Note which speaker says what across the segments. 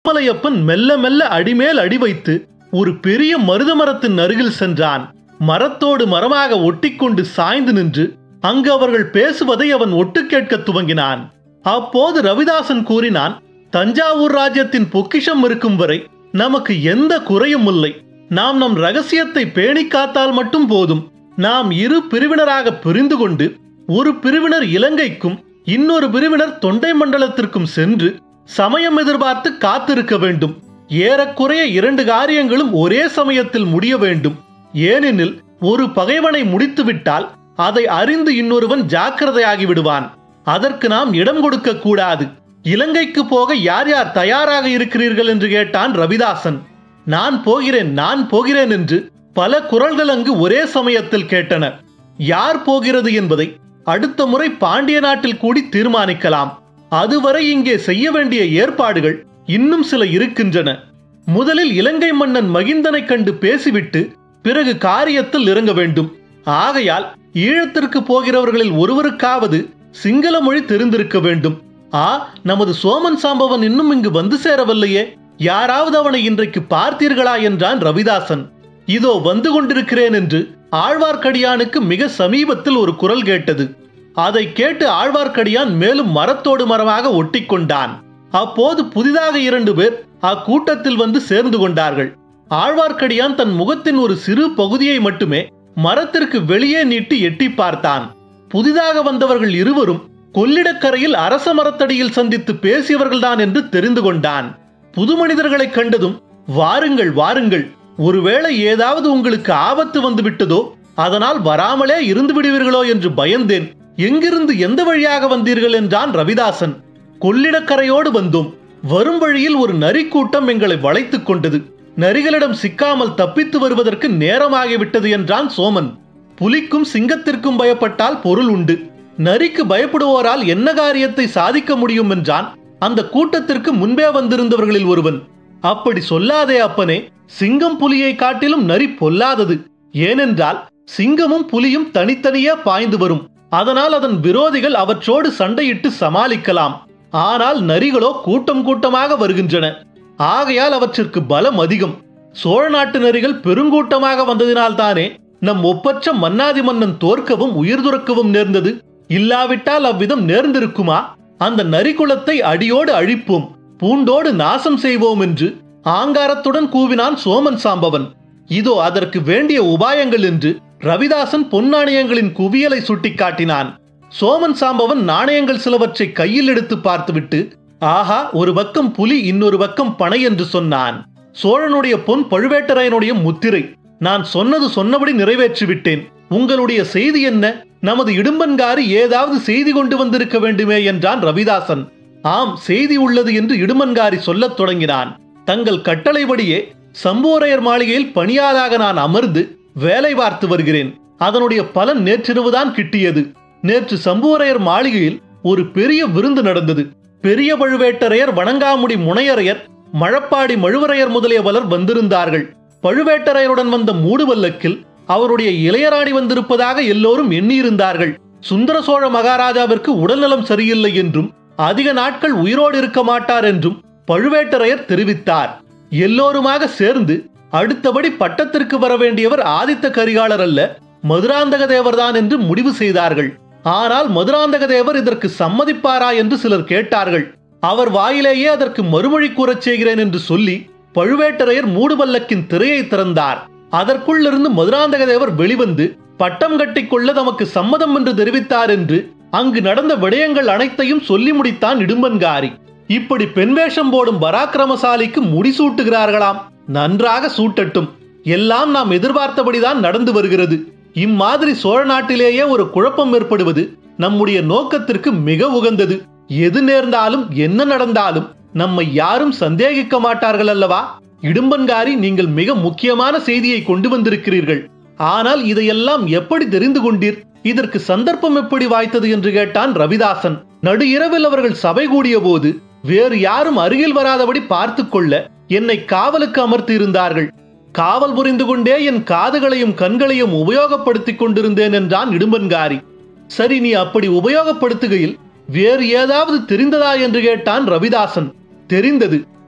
Speaker 1: திருமலையப்பன் மெல்ல மெல்ல அடிமேல் அடி வைத்து ஒரு பெரிய மருத மரத்தின் அருகில் சென்றான் மரத்தோடு மரமாக ஒட்டிக்கொண்டு சாய்ந்து நின்று அங்கு அவர்கள் பேசுவதை அவன் ஒட்டு கேட்கத் துவங்கினான் அப்போது ரவிதாசன் கூறினான் தஞ்சாவூர் ராஜ்யத்தின் பொக்கிஷம் இருக்கும் வரை நமக்கு எந்த குறையும் இல்லை நாம் நம் ரகசியத்தை பேணி காத்தால் மட்டும் போதும் நாம் இரு பிரிவினராக பிரிந்து கொண்டு ஒரு பிரிவினர் இலங்கைக்கும் இன்னொரு பிரிவினர் தொண்டை மண்டலத்திற்கும் சென்று சமயம் எதிர்பார்த்து காத்திருக்க வேண்டும் ஏறக்குறைய இரண்டு காரியங்களும் ஒரே சமயத்தில் முடிய வேண்டும் ஏனெனில் ஒரு பகைவனை முடித்துவிட்டால் அதை அறிந்து இன்னொருவன் ஜாக்கிரதையாகி விடுவான் அதற்கு நாம் இடம் கொடுக்க கூடாது இலங்கைக்கு போக யார் யார் தயாராக இருக்கிறீர்கள் என்று கேட்டான் ரவிதாசன் நான் போகிறேன் நான் போகிறேன் என்று பல குரல்கள் அங்கு ஒரே சமயத்தில் கேட்டன யார் போகிறது என்பதை அடுத்த முறை பாண்டிய நாட்டில் கூடி தீர்மானிக்கலாம் அதுவரை இங்கே செய்ய வேண்டிய ஏற்பாடுகள் இன்னும் சில இருக்கின்றன முதலில் இலங்கை மன்னன் மகிந்தனை கண்டு பேசிவிட்டு பிறகு காரியத்தில் இறங்க வேண்டும் ஆகையால் ஈழத்திற்கு போகிறவர்களில் ஒருவருக்காவது சிங்கள மொழி தெரிந்திருக்க வேண்டும் ஆ நமது சோமன் சாம்பவன் இன்னும் இங்கு வந்து சேரவில்லையே யாராவது அவனை இன்றைக்கு பார்த்தீர்களா என்றான் ரவிதாசன் இதோ வந்து கொண்டிருக்கிறேன் என்று ஆழ்வார்க்கடியானுக்கு மிக சமீபத்தில் ஒரு குரல் கேட்டது அதை கேட்டு ஆழ்வார்க்கடியான் மேலும் மரத்தோடு மரமாக ஒட்டிக்கொண்டான் அப்போது புதிதாக இரண்டு பேர் அக்கூட்டத்தில் வந்து சேர்ந்து கொண்டார்கள் ஆழ்வார்க்கடியான் தன் முகத்தின் ஒரு சிறு பகுதியை மட்டுமே மரத்திற்கு வெளியே நீட்டி எட்டி பார்த்தான் புதிதாக வந்தவர்கள் இருவரும் கொள்ளிடக்கரையில் அரச மரத்தடியில் சந்தித்து பேசியவர்கள்தான் என்று தெரிந்து கொண்டான் புது மனிதர்களைக் கண்டதும் வாருங்கள் வாருங்கள் ஒருவேளை ஏதாவது உங்களுக்கு ஆபத்து வந்து விட்டதோ அதனால் வராமலே இருந்து விடுவீர்களோ என்று பயந்தேன் எங்கிருந்து எந்த வழியாக வந்தீர்கள் என்றான் ரவிதாசன் கொள்ளிடக்கரையோடு வந்தோம் வரும் வழியில் ஒரு நரி கூட்டம் எங்களை வளைத்துக் கொண்டது நரிகளிடம் சிக்காமல் தப்பித்து வருவதற்கு நேரமாகிவிட்டது என்றான் சோமன் புலிக்கும் சிங்கத்திற்கும் பயப்பட்டால் பொருள் உண்டு நரிக்கு பயப்படுவோரால் என்ன காரியத்தை சாதிக்க முடியும் என்றான் அந்த கூட்டத்திற்கு முன்பே வந்திருந்தவர்களில் ஒருவன் அப்படி சொல்லாதே அப்பனே சிங்கம் புலியை காட்டிலும் நரி பொல்லாதது ஏனென்றால் சிங்கமும் புலியும் தனித்தனியே பாய்ந்து வரும் அதனால் அதன் விரோதிகள் அவற்றோடு சண்டையிட்டு சமாளிக்கலாம் ஆனால் நரிகளோ கூட்டம் கூட்டமாக வருகின்றன ஆகையால் அவற்றிற்கு பலம் அதிகம் சோழ நாட்டு நரிகள் பெருங்கூட்டமாக வந்ததினால்தானே நம் ஒப்பற்ற மன்னாதி மன்னன் தோற்கவும் உயிர் துறக்கவும் நேர்ந்தது இல்லாவிட்டால் அவ்விதம் நேர்ந்திருக்குமா அந்த நரிக்குலத்தை அடியோடு அழிப்போம் பூண்டோடு நாசம் செய்வோம் என்று ஆங்காரத்துடன் கூவினான் சோமன் சாம்பவன் இதோ அதற்கு வேண்டிய உபாயங்கள் என்று ரவிதாசன் பொன்னாணயங்களின் குவியலை சுட்டிக்காட்டினான் சோமன் சாம்பவன் நாணயங்கள் சிலவற்றை கையில் எடுத்து பார்த்துவிட்டு ஆஹா ஒரு பக்கம் புலி இன்னொரு பக்கம் பனை என்று சொன்னான் சோழனுடைய பொன் பழுவேட்டரையனுடைய முத்திரை நான் சொன்னது சொன்னபடி நிறைவேற்றி விட்டேன் உங்களுடைய செய்தி என்ன நமது இடும்பன்காரி ஏதாவது செய்தி கொண்டு வந்திருக்க வேண்டுமே என்றான் ரவிதாசன் ஆம் செய்தி உள்ளது என்று இடுமன்காரி சொல்லத் தொடங்கினான் தங்கள் கட்டளைப்படியே சம்போரையர் மாளிகையில் பணியாளாக நான் அமர்ந்து வேலை பார்த்து வருகிறேன் அதனுடைய பலன் நேற்றிரவுதான் கிட்டியது நேற்று சம்புவரையர் மாளிகையில் ஒரு பெரிய விருந்து நடந்தது பெரிய பழுவேட்டரையர் வணங்காமுடி முனையரையர் மழப்பாடி மழுவரையர் முதலிய பலர் வந்திருந்தார்கள் பழுவேட்டரையருடன் வந்த மூடுவல்லக்கில் அவருடைய இளையராணி வந்திருப்பதாக எல்லோரும் எண்ணியிருந்தார்கள் சுந்தர சோழ மகாராஜாவிற்கு உடல்நலம் சரியில்லை என்றும் அதிக நாட்கள் உயிரோடு இருக்க மாட்டார் என்றும் பழுவேட்டரையர் தெரிவித்தார் எல்லோருமாக சேர்ந்து அடுத்தபடி பட்டத்திற்கு வர வேண்டியவர் ஆதித்த கரிகாலர் அல்ல மதுராந்தக தேவர்தான் என்று முடிவு செய்தார்கள் ஆனால் மதுராந்தக தேவர் இதற்கு சம்மதிப்பாரா என்று சிலர் கேட்டார்கள் அவர் வாயிலேயே அதற்கு மறுமொழி கூறச் செய்கிறேன் என்று சொல்லி பழுவேட்டரையர் மூடுபல்லக்கின் திரையை திறந்தார் அதற்குள்ளிருந்து மதுராந்தக தேவர் வெளிவந்து பட்டம் கட்டிக்கொள்ள தமக்கு சம்மதம் என்று தெரிவித்தார் என்று அங்கு நடந்த விடயங்கள் அனைத்தையும் சொல்லி முடித்தான் இடும்பன்காரி இப்படி பெண் வேஷம் போடும் பராக்கிரமசாலிக்கு முடிசூட்டுகிறார்களாம் நன்றாக சூட்டட்டும் எல்லாம் நாம் எதிர்பார்த்தபடிதான் நடந்து வருகிறது இம்மாதிரி சோழ நாட்டிலேயே ஒரு குழப்பம் ஏற்படுவது நம்முடைய நோக்கத்திற்கு மிக உகந்தது எது நேர்ந்தாலும் என்ன நடந்தாலும் நம்மை யாரும் சந்தேகிக்க மாட்டார்கள் அல்லவா இடும்பன்காரி நீங்கள் மிக முக்கியமான செய்தியை கொண்டு வந்திருக்கிறீர்கள் ஆனால் இதையெல்லாம் எப்படி தெரிந்து கொண்டீர் இதற்கு சந்தர்ப்பம் எப்படி வாய்த்தது என்று கேட்டான் ரவிதாசன் நடு இரவில் அவர்கள் சபை கூடிய போது வேறு யாரும் அருகில் வராதபடி பார்த்து கொள்ள என்னை காவலுக்கு அமர்த்தி இருந்தார்கள் காவல் புரிந்து கொண்டே என் காதுகளையும் கண்களையும் உபயோகப்படுத்திக் கொண்டிருந்தேன் என்றான் இடும்பன்காரி சரி நீ அப்படி உபயோகப்படுத்துகையில் வேறு ஏதாவது தெரிந்ததா என்று கேட்டான் ரவிதாசன் தெரிந்தது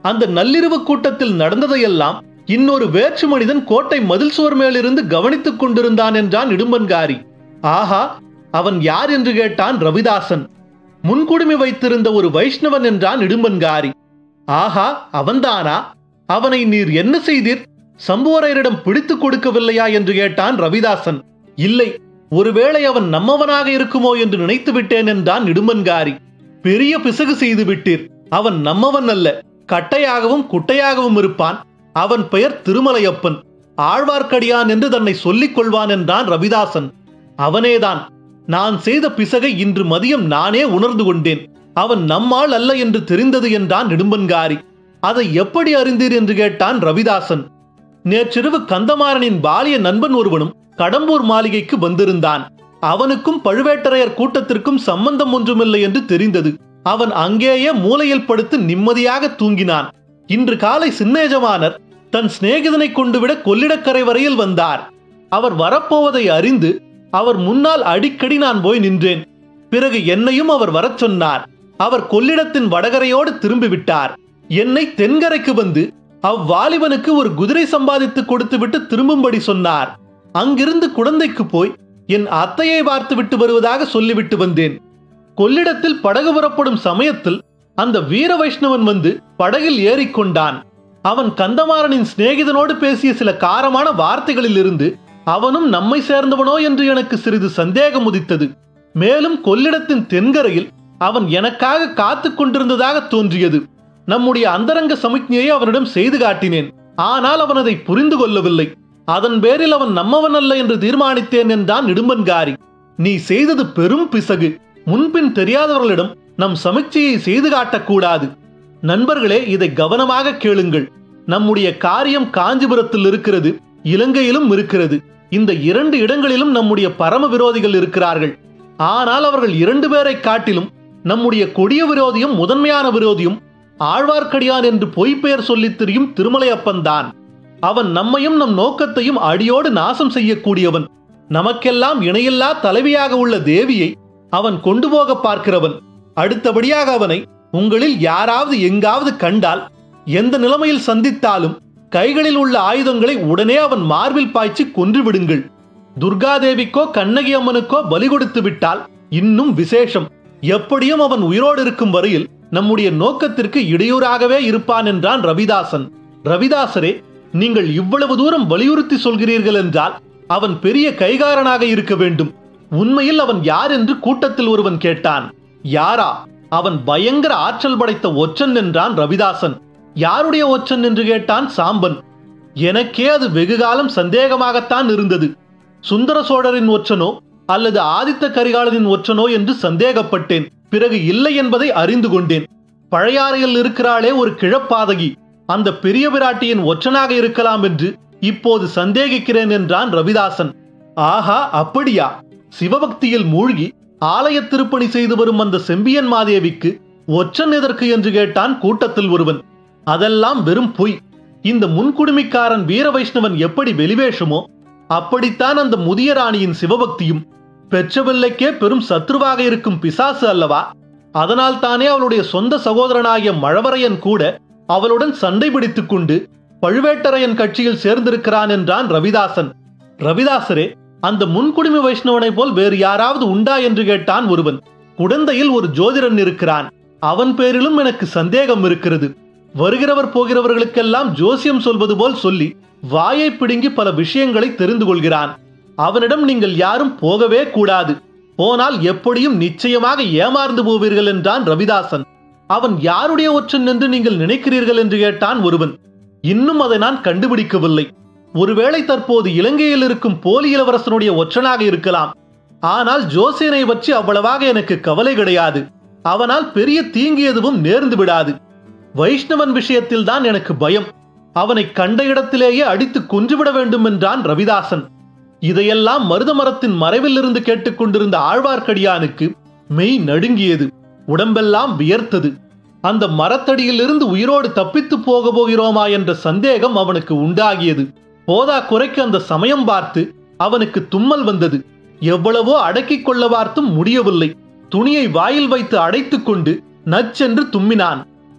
Speaker 1: அந்த நள்ளிரவு கூட்டத்தில் நடந்ததையெல்லாம் இன்னொரு வேற்று மனிதன் கோட்டை மதில் சுவர் மேலிருந்து கவனித்துக் கொண்டிருந்தான் என்றான் இடும்பன்காரி ஆஹா அவன் யார் என்று கேட்டான் ரவிதாசன் முன்குடுமி வைத்திருந்த ஒரு வைஷ்ணவன் என்றான் இடும்பன்காரி ஆஹா அவன்தானா அவனை நீர் என்ன செய்தீர் சம்புவரையரிடம் பிடித்துக் கொடுக்கவில்லையா என்று கேட்டான் ரவிதாசன் இல்லை ஒருவேளை அவன் நம்மவனாக இருக்குமோ என்று நினைத்து விட்டேன் என்றான் இடும்பன்காரி பெரிய பிசகு செய்து விட்டீர் அவன் நம்மவன் அல்ல கட்டையாகவும் குட்டையாகவும் இருப்பான் அவன் பெயர் திருமலையப்பன் ஆழ்வார்க்கடியான் என்று தன்னை சொல்லிக் கொள்வான் என்றான் ரவிதாசன் அவனேதான் நான் செய்த பிசகை இன்று மதியம் நானே உணர்ந்து கொண்டேன் அவன் நம்மால் அல்ல என்று தெரிந்தது என்றான் நெடும்பன்காரி அதை எப்படி அறிந்தீர் என்று கேட்டான் ரவிதாசன் நேற்றிரவு கந்தமாறனின் பாலிய நண்பன் ஒருவனும் கடம்பூர் மாளிகைக்கு வந்திருந்தான் அவனுக்கும் பழுவேட்டரையர் கூட்டத்திற்கும் சம்பந்தம் ஒன்றுமில்லை என்று தெரிந்தது அவன் அங்கேயே மூலையில் படுத்து நிம்மதியாக தூங்கினான் இன்று காலை சின்னேஜமானர் தன் சிநேகிதனை கொண்டுவிட கொள்ளிடக்கரை வரையில் வந்தார் அவர் வரப்போவதை அறிந்து அவர் முன்னால் அடிக்கடி நான் போய் நின்றேன் பிறகு என்னையும் அவர் வரச் சொன்னார் அவர் கொள்ளிடத்தின் வடகரையோடு திரும்பிவிட்டார் என்னை தென்கரைக்கு வந்து அவ்வாலிபனுக்கு ஒரு குதிரை சம்பாதித்து கொடுத்துவிட்டு திரும்பும்படி சொன்னார் அங்கிருந்து குழந்தைக்கு போய் என் அத்தையை பார்த்து விட்டு வருவதாக சொல்லிவிட்டு வந்தேன் கொள்ளிடத்தில் படகு புறப்படும் சமயத்தில் அந்த வீர வைஷ்ணவன் வந்து படகில் ஏறிக்கொண்டான் அவன் கந்தமாறனின் சிநேகிதனோடு பேசிய சில காரமான வார்த்தைகளில் இருந்து அவனும் நம்மை சேர்ந்தவனோ என்று எனக்கு சிறிது சந்தேகம் உதித்தது மேலும் கொள்ளிடத்தின் தென்கரையில் அவன் எனக்காக காத்து கொண்டிருந்ததாக தோன்றியது நம்முடைய அந்தரங்க சமிக்ஞையை அவனிடம் செய்து காட்டினேன் ஆனால் அவன் அதை புரிந்து கொள்ளவில்லை அதன் பேரில் அவன் நம்மவன் அல்ல என்று தீர்மானித்தேன் என்றான் இடும்பன்காரி நீ செய்தது பெரும் பிசகு முன்பின் தெரியாதவர்களிடம் நம் சமிக்ஞையை செய்து காட்டக்கூடாது நண்பர்களே இதை கவனமாக கேளுங்கள் நம்முடைய காரியம் காஞ்சிபுரத்தில் இருக்கிறது இலங்கையிலும் இருக்கிறது இந்த இரண்டு இடங்களிலும் நம்முடைய பரம விரோதிகள் இருக்கிறார்கள் ஆனால் அவர்கள் இரண்டு பேரை காட்டிலும் நம்முடைய கொடிய விரோதியும் முதன்மையான விரோதியும் ஆழ்வார்க்கடியான் என்று பொய்ப்பெயர் சொல்லித் திரியும் திருமலையப்பன் தான் அவன் நம்மையும் நம் நோக்கத்தையும் அடியோடு நாசம் செய்யக்கூடியவன் நமக்கெல்லாம் இணையில்லா தலைவியாக உள்ள தேவியை அவன் கொண்டு போக பார்க்கிறவன் அடுத்தபடியாக அவனை உங்களில் யாராவது எங்காவது கண்டால் எந்த நிலைமையில் சந்தித்தாலும் கைகளில் உள்ள ஆயுதங்களை உடனே அவன் மார்பில் பாய்ச்சி கொன்று விடுங்கள் துர்காதேவிக்கோ கண்ணகி அம்மனுக்கோ பலி கொடுத்து விட்டால் இன்னும் விசேஷம் எப்படியும் அவன் உயிரோடு இருக்கும் வரையில் நம்முடைய நோக்கத்திற்கு இடையூறாகவே இருப்பான் என்றான் ரவிதாசன் ரவிதாசரே நீங்கள் இவ்வளவு தூரம் வலியுறுத்தி சொல்கிறீர்கள் என்றால் அவன் பெரிய கைகாரனாக இருக்க வேண்டும் உண்மையில் அவன் யார் என்று கூட்டத்தில் ஒருவன் கேட்டான் யாரா அவன் பயங்கர ஆற்றல் படைத்த ஒற்றன் என்றான் ரவிதாசன் யாருடைய ஒற்றன் என்று கேட்டான் சாம்பன் எனக்கே அது வெகுகாலம் சந்தேகமாகத்தான் இருந்தது சுந்தர சோழரின் ஒற்றனோ அல்லது ஆதித்த கரிகாலனின் ஒற்றனோ என்று சந்தேகப்பட்டேன் பிறகு இல்லை என்பதை அறிந்து கொண்டேன் பழையாறையில் இருக்கிறாளே ஒரு கிழப்பாதகி அந்த பெரிய பிராட்டியின் ஒற்றனாக இருக்கலாம் என்று இப்போது சந்தேகிக்கிறேன் என்றான் ரவிதாசன் ஆஹா அப்படியா சிவபக்தியில் மூழ்கி ஆலய திருப்பணி செய்து வரும் அந்த செம்பியன் மாதேவிக்கு ஒற்றன் எதற்கு என்று கேட்டான் கூட்டத்தில் ஒருவன் அதெல்லாம் வெறும் பொய் இந்த முன்குடுமிக்காரன் வீர வைஷ்ணவன் எப்படி வெளிவேஷமோ அப்படித்தான் அந்த முதிய ராணியின் சிவபக்தியும் பெற்றவில்லைக்கே பெரும் சத்ருவாக இருக்கும் பிசாசு அல்லவா அதனால் தானே அவளுடைய சொந்த சகோதரனாகிய மழவரையன் கூட அவளுடன் சண்டை பிடித்துக் கொண்டு பழுவேட்டரையன் கட்சியில் சேர்ந்திருக்கிறான் என்றான் ரவிதாசன் ரவிதாசரே அந்த முன்குடுமி வைஷ்ணவனை போல் வேறு யாராவது உண்டா என்று கேட்டான் ஒருவன் குடந்தையில் ஒரு ஜோதிடன் இருக்கிறான் அவன் பேரிலும் எனக்கு சந்தேகம் இருக்கிறது வருகிறவர் போகிறவர்களுக்கெல்லாம் ஜோசியம் சொல்வது போல் சொல்லி வாயை பிடுங்கி பல விஷயங்களை தெரிந்து கொள்கிறான் அவனிடம் நீங்கள் யாரும் போகவே கூடாது போனால் எப்படியும் நிச்சயமாக ஏமாந்து போவீர்கள் என்றான் ரவிதாசன் அவன் யாருடைய ஒற்றன் என்று நீங்கள் நினைக்கிறீர்கள் என்று கேட்டான் ஒருவன் இன்னும் அதை நான் கண்டுபிடிக்கவில்லை ஒருவேளை தற்போது இலங்கையில் இருக்கும் போலி இளவரசனுடைய ஒற்றனாக இருக்கலாம் ஆனால் ஜோசியனை பற்றி அவ்வளவாக எனக்கு கவலை கிடையாது அவனால் பெரிய தீங்கு எதுவும் நேர்ந்து விடாது வைஷ்ணவன் விஷயத்தில் தான் எனக்கு பயம் அவனை கண்ட இடத்திலேயே அடித்து கொன்றுவிட வேண்டும் என்றான் ரவிதாசன் இதையெல்லாம் மருத மரத்தின் மறைவில் இருந்து கேட்டுக்கொண்டிருந்த ஆழ்வார்க்கடியானுக்கு மெய் நடுங்கியது உடம்பெல்லாம் வியர்த்தது அந்த மரத்தடியிலிருந்து உயிரோடு தப்பித்து போக போகிறோமா என்ற சந்தேகம் அவனுக்கு உண்டாகியது போதா குறைக்கு அந்த சமயம் பார்த்து அவனுக்கு தும்மல் வந்தது எவ்வளவோ அடக்கிக் கொள்ள பார்த்தும் முடியவில்லை துணியை வாயில் வைத்து அடைத்துக் கொண்டு நச்சென்று தும்மினான்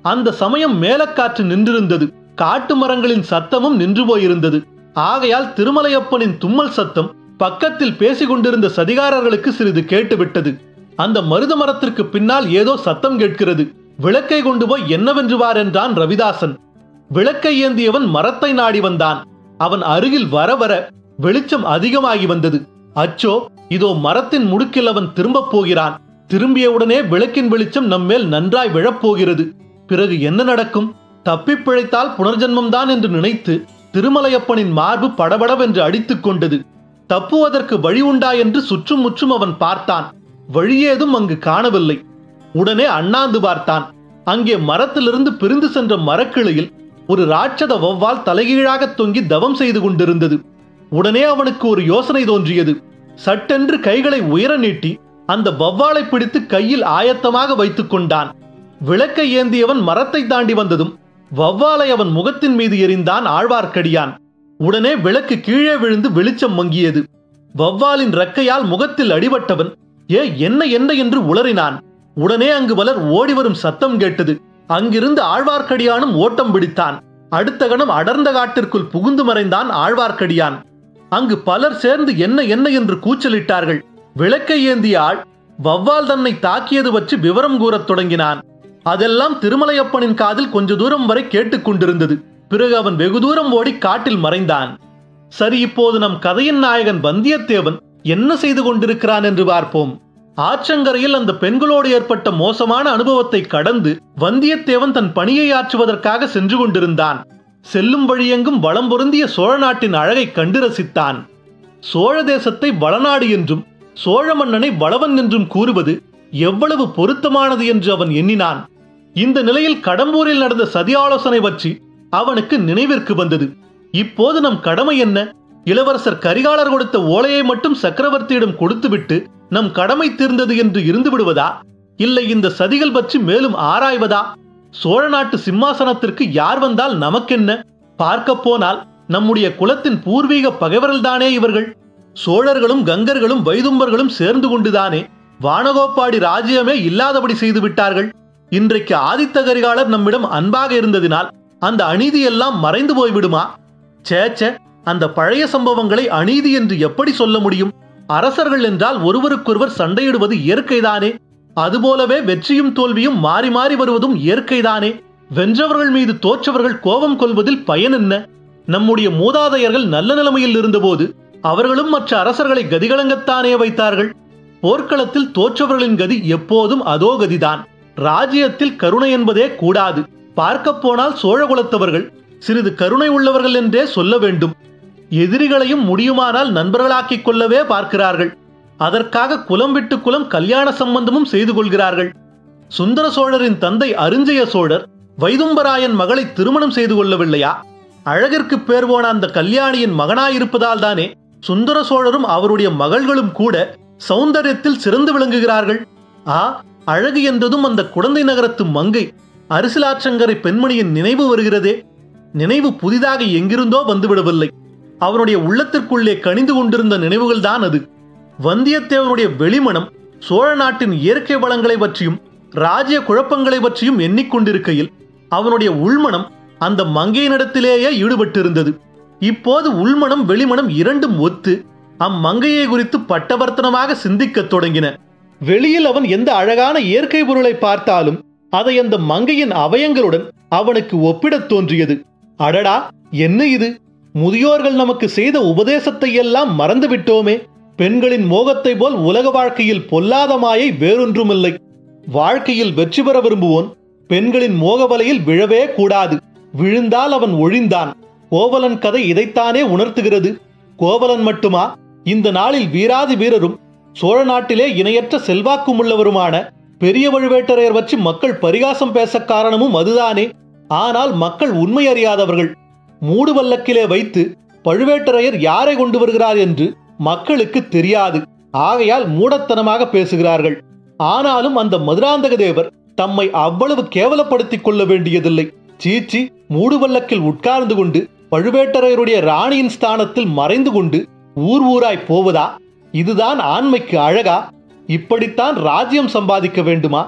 Speaker 1: அந்த சமயம் மேலக்காற்று நின்றிருந்தது காட்டு மரங்களின் சத்தமும் நின்று போயிருந்தது ஆகையால் திருமலையப்பனின் தும்மல் சத்தம் பக்கத்தில் பேசிக் கொண்டிருந்த சதிகாரர்களுக்கு சிறிது கேட்டுவிட்டது அந்த மருத மரத்திற்கு பின்னால் ஏதோ சத்தம் கேட்கிறது விளக்கை கொண்டு போய் என்னவென்று வார் என்றான் ரவிதாசன் விளக்கை ஏந்தியவன் மரத்தை நாடி வந்தான் அவன் அருகில் வர வர வெளிச்சம் அதிகமாகி வந்தது அச்சோ இதோ மரத்தின் முடுக்கில் அவன் திரும்பப் போகிறான் திரும்பியவுடனே விளக்கின் வெளிச்சம் நம்மேல் நன்றாய் விழப்போகிறது பிறகு என்ன நடக்கும் தப்பிப் பிழைத்தால் புனர்ஜன்மம்தான் என்று நினைத்து திருமலையப்பனின் மார்பு படபடவென்று அடித்துக் கொண்டது தப்புவதற்கு வழி உண்டா என்று சுற்றும் முற்றும் அவன் பார்த்தான் வழியேதும் அங்கு காணவில்லை உடனே அண்ணாந்து பார்த்தான் அங்கே மரத்திலிருந்து பிரிந்து சென்ற மரக்கிளையில் ஒரு ராட்சத வௌவால் தலைகீழாக தொங்கி தவம் செய்து கொண்டிருந்தது உடனே அவனுக்கு ஒரு யோசனை தோன்றியது சட்டென்று கைகளை உயர நீட்டி அந்த வௌவாலை பிடித்து கையில் ஆயத்தமாக வைத்துக் கொண்டான் விளக்கை ஏந்தியவன் மரத்தை தாண்டி வந்ததும் வௌவாலை அவன் முகத்தின் மீது எறிந்தான் ஆழ்வார்க்கடியான் உடனே விளக்கு கீழே விழுந்து வெளிச்சம் மங்கியது வௌவாலின் ரெக்கையால் முகத்தில் அடிபட்டவன் ஏ என்ன என்ன என்று உளறினான் உடனே அங்கு பலர் ஓடிவரும் சத்தம் கேட்டது அங்கிருந்து ஆழ்வார்க்கடியானும் ஓட்டம் பிடித்தான் அடுத்த கணம் அடர்ந்த காட்டிற்குள் புகுந்து மறைந்தான் ஆழ்வார்க்கடியான் அங்கு பலர் சேர்ந்து என்ன என்ன என்று கூச்சலிட்டார்கள் விளக்கை ஏந்திய ஆள் வவ்வால் தன்னை தாக்கியது பற்றி விவரம் கூறத் தொடங்கினான் அதெல்லாம் திருமலையப்பனின் காதில் கொஞ்ச தூரம் வரை கேட்டுக்கொண்டிருந்தது பிறகு அவன் வெகு தூரம் ஓடி காட்டில் மறைந்தான் சரி இப்போது நம் கதையின் நாயகன் வந்தியத்தேவன் என்ன செய்து கொண்டிருக்கிறான் என்று பார்ப்போம் ஆற்றங்கரையில் அந்த பெண்களோடு ஏற்பட்ட மோசமான அனுபவத்தை கடந்து வந்தியத்தேவன் தன் பணியை ஆற்றுவதற்காக சென்று கொண்டிருந்தான் செல்லும் வழியெங்கும் வளம் பொருந்திய சோழ நாட்டின் அழகை கண்டு ரசித்தான் சோழ தேசத்தை வளநாடு என்றும் சோழ மன்னனை வளவன் என்றும் கூறுவது எவ்வளவு பொருத்தமானது என்று அவன் எண்ணினான் இந்த நிலையில் கடம்பூரில் நடந்த சதி ஆலோசனை பற்றி அவனுக்கு நினைவிற்கு வந்தது இப்போது நம் கடமை என்ன இளவரசர் கரிகாலர் கொடுத்த ஓலையை மட்டும் சக்கரவர்த்தியிடம் கொடுத்துவிட்டு நம் கடமை தீர்ந்தது என்று இருந்து விடுவதா இல்லை இந்த சதிகள் பற்றி மேலும் ஆராய்வதா சோழ நாட்டு சிம்மாசனத்திற்கு யார் வந்தால் நமக்கென்ன பார்க்க போனால் நம்முடைய குலத்தின் பூர்வீக பகைவர்கள்தானே இவர்கள் சோழர்களும் கங்கர்களும் வைதும்பர்களும் சேர்ந்து கொண்டுதானே வானகோப்பாடி ராஜ்யமே இல்லாதபடி செய்து விட்டார்கள் இன்றைக்கு ஆதித்த கரிகாலர் நம்மிடம் அன்பாக இருந்ததினால் அந்த அநீதி எல்லாம் மறைந்து போய்விடுமா சேச்சே அந்த பழைய சம்பவங்களை அநீதி என்று எப்படி சொல்ல முடியும் அரசர்கள் என்றால் ஒருவருக்கொருவர் சண்டையிடுவது இயற்கைதானே அதுபோலவே வெற்றியும் தோல்வியும் மாறி மாறி வருவதும் இயற்கைதானே வென்றவர்கள் மீது தோற்றவர்கள் கோபம் கொள்வதில் பயன் என்ன நம்முடைய மூதாதையர்கள் நல்ல நிலைமையில் இருந்தபோது அவர்களும் மற்ற அரசர்களை கதிகலங்கத்தானே வைத்தார்கள் போர்க்களத்தில் தோற்றவர்களின் கதி எப்போதும் அதோ கதிதான் ராஜ்யத்தில் கருணை என்பதே கூடாது பார்க்கப் போனால் சோழ குலத்தவர்கள் சிறிது கருணை உள்ளவர்கள் என்றே சொல்ல வேண்டும் எதிரிகளையும் முடியுமானால் நண்பர்களாக்கிக் கொள்ளவே பார்க்கிறார்கள் அதற்காக குலம் விட்டு குலம் கல்யாண சம்பந்தமும் செய்து கொள்கிறார்கள் சுந்தர சோழரின் தந்தை அருஞ்சய சோழர் வைதும்பராயன் மகளை திருமணம் செய்து கொள்ளவில்லையா அழகிற்கு பேர் போன அந்த கல்யாணியின் மகனாயிருப்பதால் தானே சுந்தர சோழரும் அவருடைய மகள்களும் கூட சௌந்தரியத்தில் சிறந்து விளங்குகிறார்கள் ஆ அழகு என்றதும் அந்த குழந்தை நகரத்து மங்கை அரசிலாற்றங்கரை பெண்மணியின் நினைவு வருகிறதே நினைவு புதிதாக எங்கிருந்தோ வந்துவிடவில்லை அவனுடைய உள்ளத்திற்குள்ளே கனிந்து கொண்டிருந்த நினைவுகள் தான் அது வந்தியத்தேவனுடைய வெளிமனம் சோழ நாட்டின் இயற்கை வளங்களை பற்றியும் ராஜ்ய குழப்பங்களை பற்றியும் எண்ணிக்கொண்டிருக்கையில் அவனுடைய உள்மனம் அந்த மங்கையினிடத்திலேயே ஈடுபட்டிருந்தது இப்போது உள்மனம் வெளிமனம் இரண்டும் ஒத்து அம்மங்கையை குறித்து பட்டவர்த்தனமாக சிந்திக்கத் தொடங்கின வெளியில் அவன் எந்த அழகான இயற்கை பொருளை பார்த்தாலும் அதை அந்த மங்கையின் அவயங்களுடன் அவனுக்கு ஒப்பிடத் தோன்றியது அடடா என்ன இது முதியோர்கள் நமக்கு செய்த உபதேசத்தை எல்லாம் மறந்து விட்டோமே பெண்களின் மோகத்தை போல் உலக வாழ்க்கையில் பொல்லாத மாயை வேறொன்றுமில்லை வாழ்க்கையில் வெற்றி பெற விரும்புவோன் பெண்களின் மோக வலையில் விழவே கூடாது விழுந்தால் அவன் ஒழிந்தான் கோவலன் கதை இதைத்தானே உணர்த்துகிறது கோவலன் மட்டுமா இந்த நாளில் வீராதி வீரரும் சோழ நாட்டிலே இணையற்ற செல்வாக்கும் உள்ளவருமான பெரிய பழுவேட்டரையர் பற்றி மக்கள் பரிகாசம் பேச காரணமும் அதுதானே ஆனால் மக்கள் உண்மை அறியாதவர்கள் மூடு வல்லக்கிலே வைத்து பழுவேட்டரையர் யாரை கொண்டு வருகிறார் என்று மக்களுக்கு தெரியாது ஆகையால் மூடத்தனமாக பேசுகிறார்கள் ஆனாலும் அந்த மதுராந்தக தேவர் தம்மை அவ்வளவு கேவலப்படுத்திக் கொள்ள வேண்டியதில்லை சீச்சி மூடுவல்லக்கில் உட்கார்ந்து கொண்டு பழுவேட்டரையருடைய ராணியின் ஸ்தானத்தில் மறைந்து கொண்டு ஊர் ஊராய் போவதா இதுதான் ஆண்மைக்கு அழகா இப்படித்தான் ராஜ்யம் சம்பாதிக்க வேண்டுமா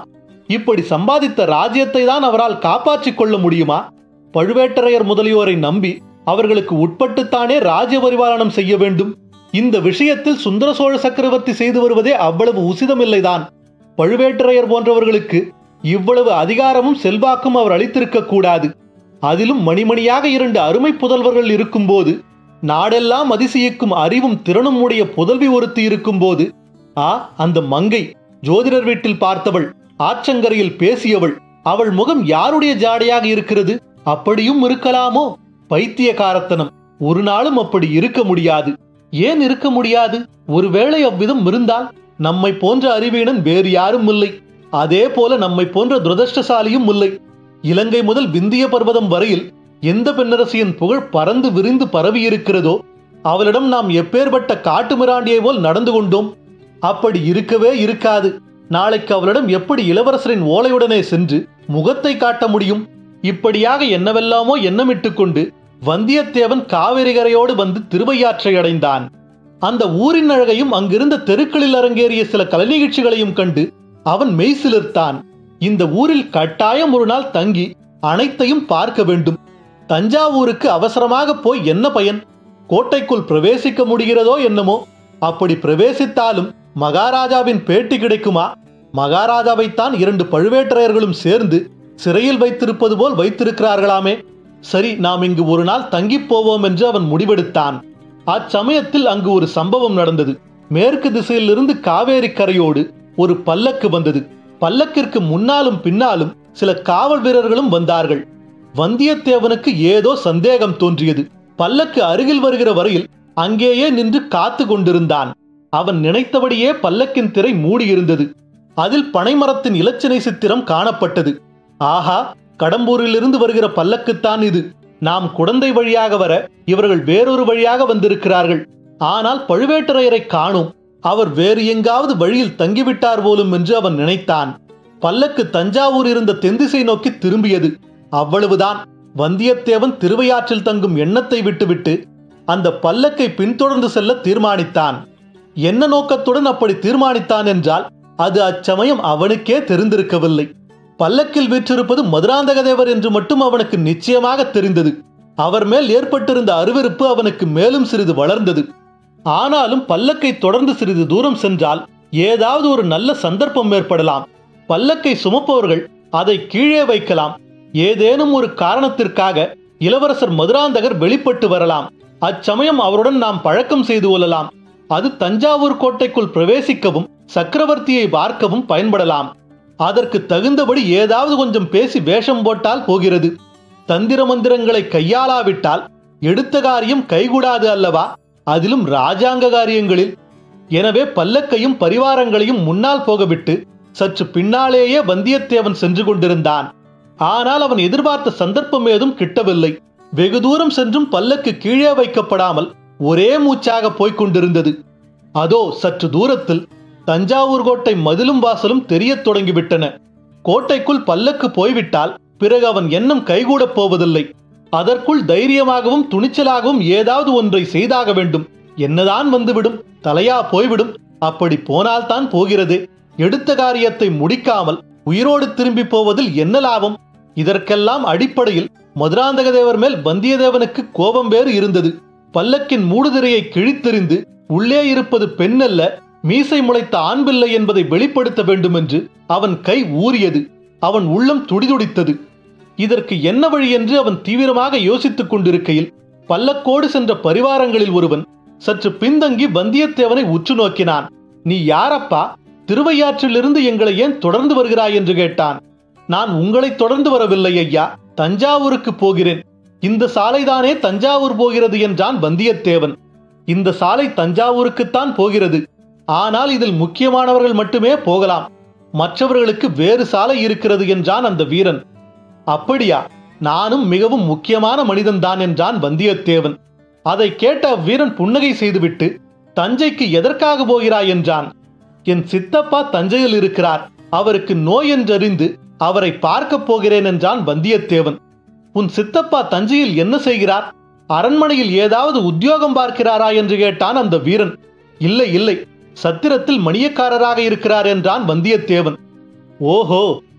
Speaker 1: இப்படி சம்பாதித்த ராஜ்யத்தை தான் அவரால் காப்பாற்றிக் கொள்ள முடியுமா பழுவேட்டரையர் முதலியோரை நம்பி அவர்களுக்கு உட்பட்டுத்தானே ராஜ்ய பரிபாலனம் செய்ய வேண்டும் இந்த விஷயத்தில் சுந்தர சோழ சக்கரவர்த்தி செய்து வருவதே அவ்வளவு உசிதமில்லைதான் பழுவேட்டரையர் போன்றவர்களுக்கு இவ்வளவு அதிகாரமும் செல்வாக்கும் அவர் அளித்திருக்க கூடாது அதிலும் மணிமணியாக இரண்டு அருமை புதல்வர்கள் இருக்கும்போது நாடெல்லாம் அதிசயிக்கும் அறிவும் திறனும் உடைய புதல்வி ஒருத்தி இருக்கும்போது ஆ அந்த மங்கை ஜோதிடர் வீட்டில் பார்த்தவள் ஆற்றங்கரையில் பேசியவள் அவள் முகம் யாருடைய ஜாடையாக இருக்கிறது அப்படியும் இருக்கலாமோ பைத்தியகாரத்தனம் ஒரு நாளும் அப்படி இருக்க முடியாது ஏன் இருக்க முடியாது ஒருவேளை அவ்விதம் இருந்தால் நம்மை போன்ற அறிவீனன் வேறு யாரும் இல்லை அதே போல நம்மை போன்ற துரதிருஷ்டசாலியும் இல்லை இலங்கை முதல் விந்திய பர்வதம் வரையில் எந்த பெண்ணரசியின் புகழ் பறந்து விரிந்து பரவி இருக்கிறதோ அவளிடம் நாம் எப்பேற்பட்ட காட்டு மிராண்டியை போல் நடந்து கொண்டோம் அப்படி இருக்கவே இருக்காது நாளைக்கு அவளிடம் எப்படி இளவரசரின் ஓலையுடனே சென்று முகத்தை காட்ட முடியும் இப்படியாக என்னவெல்லாமோ எண்ணமிட்டுக் கொண்டு வந்தியத்தேவன் காவிரி கரையோடு வந்து திருவையாற்றை அடைந்தான் அந்த ஊரின் அழகையும் அங்கிருந்த தெருக்களில் அரங்கேறிய சில கலை நிகழ்ச்சிகளையும் கண்டு அவன் மெய்சிலிர்த்தான் இந்த ஊரில் கட்டாயம் ஒரு நாள் தங்கி அனைத்தையும் பார்க்க வேண்டும் தஞ்சாவூருக்கு அவசரமாக போய் என்ன பயன் கோட்டைக்குள் பிரவேசிக்க முடிகிறதோ என்னமோ அப்படி பிரவேசித்தாலும் மகாராஜாவின் பேட்டி கிடைக்குமா மகாராஜாவைத்தான் இரண்டு பழுவேட்டரையர்களும் சேர்ந்து சிறையில் வைத்திருப்பது போல் வைத்திருக்கிறார்களாமே சரி நாம் இங்கு ஒரு நாள் தங்கிப் போவோம் என்று அவன் முடிவெடுத்தான் அச்சமயத்தில் அங்கு ஒரு சம்பவம் நடந்தது மேற்கு திசையிலிருந்து காவேரி கரையோடு ஒரு பல்லக்கு வந்தது பல்லக்கிற்கு முன்னாலும் பின்னாலும் சில காவல் வீரர்களும் வந்தார்கள் வந்தியத்தேவனுக்கு ஏதோ சந்தேகம் தோன்றியது பல்லக்கு அருகில் வருகிற வரையில் அங்கேயே நின்று காத்து கொண்டிருந்தான் அவன் நினைத்தபடியே பல்லக்கின் திரை மூடியிருந்தது அதில் பனைமரத்தின் இலச்சினை சித்திரம் காணப்பட்டது ஆஹா கடம்பூரிலிருந்து வருகிற பல்லக்குத்தான் இது நாம் குடந்தை வழியாக வர இவர்கள் வேறொரு வழியாக வந்திருக்கிறார்கள் ஆனால் பழுவேட்டரையரை காணோம் அவர் வேறு எங்காவது வழியில் தங்கிவிட்டார் போலும் என்று அவன் நினைத்தான் பல்லக்கு தஞ்சாவூர் இருந்த தென்திசை நோக்கி திரும்பியது அவ்வளவுதான் வந்தியத்தேவன் திருவையாற்றில் தங்கும் எண்ணத்தை விட்டுவிட்டு அந்த பல்லக்கை பின்தொடர்ந்து செல்ல தீர்மானித்தான் என்ன நோக்கத்துடன் அப்படி தீர்மானித்தான் என்றால் அது அச்சமயம் அவனுக்கே தெரிந்திருக்கவில்லை பல்லக்கில் வீற்றிருப்பது மதுராந்தகதேவர் என்று மட்டும் அவனுக்கு நிச்சயமாக தெரிந்தது அவர் மேல் ஏற்பட்டிருந்த அருவருப்பு அவனுக்கு மேலும் சிறிது வளர்ந்தது ஆனாலும் பல்லக்கை தொடர்ந்து சிறிது தூரம் சென்றால் ஏதாவது ஒரு நல்ல சந்தர்ப்பம் ஏற்படலாம் பல்லக்கை சுமப்பவர்கள் அதை கீழே வைக்கலாம் ஏதேனும் ஒரு காரணத்திற்காக இளவரசர் மதுராந்தகர் வெளிப்பட்டு வரலாம் அச்சமயம் அவருடன் நாம் பழக்கம் செய்து கொள்ளலாம் அது தஞ்சாவூர் கோட்டைக்குள் பிரவேசிக்கவும் சக்கரவர்த்தியை பார்க்கவும் பயன்படலாம் அதற்கு தகுந்தபடி ஏதாவது கொஞ்சம் பேசி வேஷம் போட்டால் போகிறது தந்திர மந்திரங்களை கையாளாவிட்டால் எடுத்த காரியம் கைகூடாது அல்லவா அதிலும் ராஜாங்க காரியங்களில் எனவே பல்லக்கையும் பரிவாரங்களையும் முன்னால் போகவிட்டு சற்று பின்னாலேயே வந்தியத்தேவன் சென்று கொண்டிருந்தான் ஆனால் அவன் எதிர்பார்த்த சந்தர்ப்பம் ஏதும் கிட்டவில்லை வெகு தூரம் சென்றும் பல்லக்கு கீழே வைக்கப்படாமல் ஒரே மூச்சாக போய்க் கொண்டிருந்தது அதோ சற்று தூரத்தில் தஞ்சாவூர் கோட்டை மதிலும் வாசலும் தெரியத் தொடங்கிவிட்டன கோட்டைக்குள் பல்லக்கு போய்விட்டால் பிறகு அவன் எண்ணம் கைகூடப் போவதில்லை அதற்குள் தைரியமாகவும் துணிச்சலாகவும் ஏதாவது ஒன்றை செய்தாக வேண்டும் என்னதான் வந்துவிடும் தலையா போய்விடும் அப்படி போனால்தான் போகிறது எடுத்த காரியத்தை முடிக்காமல் உயிரோடு திரும்பி போவதில் என்ன லாபம் இதற்கெல்லாம் அடிப்படையில் மதுராந்தகதேவர் மேல் வந்தியத்தேவனுக்கு கோபம் வேறு இருந்தது பல்லக்கின் மூடுதிரையை கிழித்தெறிந்து உள்ளே இருப்பது பெண்ணல்ல மீசை முளைத்த ஆண் பிள்ளை என்பதை வெளிப்படுத்த வேண்டும் என்று அவன் கை ஊறியது அவன் உள்ளம் துடிதுடித்தது இதற்கு என்ன வழி என்று அவன் தீவிரமாக யோசித்துக் கொண்டிருக்கையில் பல்லக்கோடு சென்ற பரிவாரங்களில் ஒருவன் சற்று பின்தங்கி வந்தியத்தேவனை உற்று நோக்கினான் நீ யாரப்பா திருவையாற்றிலிருந்து எங்களை ஏன் தொடர்ந்து வருகிறாய் என்று கேட்டான் நான் உங்களை தொடர்ந்து வரவில்லை ஐயா தஞ்சாவூருக்கு போகிறேன் இந்த சாலைதானே தஞ்சாவூர் போகிறது என்றான் வந்தியத்தேவன் இந்த சாலை தஞ்சாவூருக்குத்தான் போகிறது ஆனால் இதில் முக்கியமானவர்கள் மட்டுமே போகலாம் மற்றவர்களுக்கு வேறு சாலை இருக்கிறது என்றான் அந்த வீரன் அப்படியா நானும் மிகவும் முக்கியமான மனிதன்தான் என்றான் வந்தியத்தேவன் அதை கேட்ட அவ்வீரன் புன்னகை செய்துவிட்டு தஞ்சைக்கு எதற்காக போகிறாய் என்றான் என் சித்தப்பா தஞ்சையில் இருக்கிறார் அவருக்கு நோய் என்றறிந்து அவரை பார்க்கப் போகிறேன் என்றான் வந்தியத்தேவன் உன் சித்தப்பா தஞ்சையில் என்ன செய்கிறார் அரண்மனையில் ஏதாவது உத்தியோகம் பார்க்கிறாரா என்று கேட்டான் அந்த வீரன் இல்லை இல்லை சத்திரத்தில் மணியக்காரராக இருக்கிறார் என்றான் வந்தியத்தேவன் ஓஹோ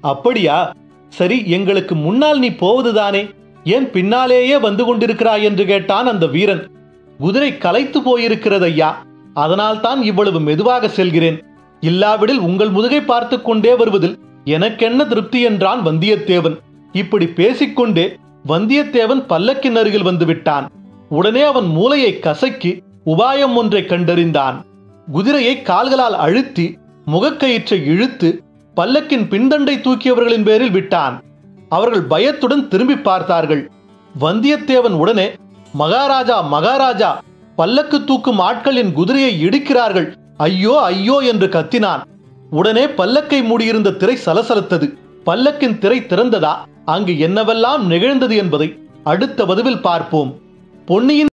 Speaker 1: அப்படியா சரி எங்களுக்கு முன்னால் நீ போவதுதானே ஏன் பின்னாலேயே வந்து கொண்டிருக்கிறாய் என்று கேட்டான் அந்த வீரன் குதிரை களைத்து போயிருக்கிறது ஐயா அதனால் தான் இவ்வளவு மெதுவாக செல்கிறேன் இல்லாவிடில் உங்கள் முதுகை பார்த்து கொண்டே வருவதில் எனக்கென்ன திருப்தி என்றான் வந்தியத்தேவன் இப்படி பேசிக்கொண்டே வந்தியத்தேவன் பல்லக்கின் அருகில் வந்து விட்டான் உடனே அவன் மூளையை கசக்கி உபாயம் ஒன்றை கண்டறிந்தான் குதிரையை கால்களால் அழுத்தி முகக்கயிற்றை இழுத்து பல்லக்கின் பின்தண்டை தூக்கியவர்களின் பேரில் விட்டான் அவர்கள் பயத்துடன் திரும்பி பார்த்தார்கள் வந்தியத்தேவன் உடனே மகாராஜா மகாராஜா பல்லக்கு தூக்கும் ஆட்கள் என் குதிரையை இடிக்கிறார்கள் ஐயோ ஐயோ என்று கத்தினான் உடனே பல்லக்கை மூடியிருந்த திரை சலசலத்தது பல்லக்கின் திரை திறந்ததா அங்கு என்னவெல்லாம் நிகழ்ந்தது என்பதை அடுத்த வதுவில் பார்ப்போம் பொன்னியின்